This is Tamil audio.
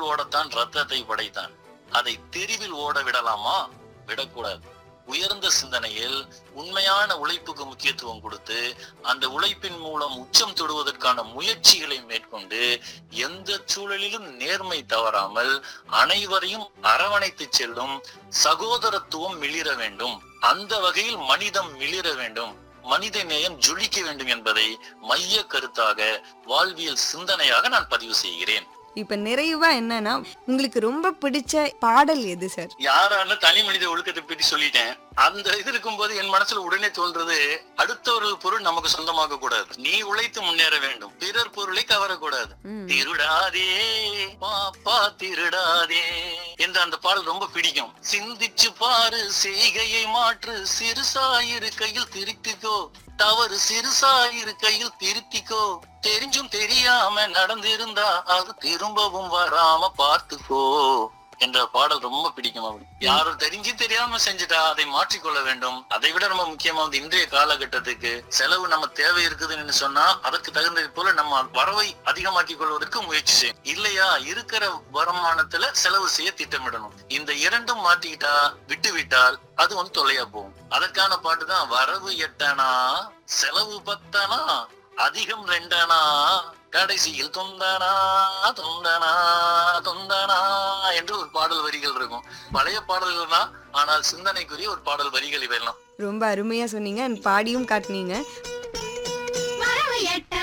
தெருவில் ஓடத்தான் ரத்தத்தை படைத்தான் அதை தெருவில் ஓட விடலாமா விடக்கூடாது உயர்ந்த சிந்தனையில் உண்மையான உழைப்புக்கு முக்கியத்துவம் கொடுத்து அந்த உழைப்பின் மூலம் உச்சம் தொடுவதற்கான முயற்சிகளை மேற்கொண்டு எந்த சூழலிலும் நேர்மை தவறாமல் அனைவரையும் அரவணைத்து செல்லும் சகோதரத்துவம் மிளிர வேண்டும் அந்த வகையில் மனிதம் மிளிர வேண்டும் மனித நேயம் ஜொலிக்க வேண்டும் என்பதை மைய கருத்தாக வாழ்வியல் சிந்தனையாக நான் பதிவு செய்கிறேன் இப்ப நிறைவா என்னன்னா உங்களுக்கு ரொம்ப பிடிச்ச பாடல் எது சார் யாரான தனி மனித ஒழுக்கத்தை பற்றி சொல்லிட்டேன் அந்த இது இருக்கும்போது என் மனசுல உடனே தோன்றது அடுத்தவர்கள் பொருள் நமக்கு சொந்தமாக கூடாது நீ உழைத்து முன்னேற வேண்டும் பிறர் பொருளை கவரக்கூடாது ம். திருடாதே பாப்பா திருடாதே என்று அந்த பாடல் ரொம்ப பிடிக்கும் சிந்திச்சு பாரு செய்கையை மாற்று சிறுசாயிரு கையில் திருத்திக்கோ தவறு சிறுசாயிரு கையில் திருத்திக்கோ தெரிஞ்சும் தெரியாம நடந்திருந்தா அது திரும்பவும் வராம பார்த்துக்கோ என்ற பாடல் ரொம்ப பிடிக்கும் அப்படி யாரும் தெரிஞ்சு தெரியாம செஞ்சுட்டா அதை மாற்றிக்கொள்ள வேண்டும் அதை விட ரொம்ப முக்கியமா வந்து இன்றைய காலகட்டத்துக்கு செலவு நம்ம தேவை இருக்குதுன்னு சொன்னா அதற்கு தகுந்தது போல நம்ம வரவை அதிகமாக்கிக் கொள்வதற்கு முயற்சி செய்யும் இல்லையா இருக்கிற வருமானத்துல செலவு செய்ய திட்டமிடணும் இந்த இரண்டும் மாட்டிக்கிட்டா விட்டு விட்டால் அது வந்து தொல்லையா போகும் அதற்கான பாட்டு தான் வரவு எட்டனா செலவு பத்தனா அதிகம் ரெண்டனா கடைசியில் தொந்தனா தொந்தனா தொந்தனா என்று ஒரு பாடல் வரிகள் இருக்கும் பழைய பாடல்கள் தான் ஆனால் சிந்தனைக்குரிய ஒரு பாடல் வரிகள் இவையெல்லாம் ரொம்ப அருமையா சொன்னீங்க and பாடியும் காட்டுனீங்க வரவு எட்ட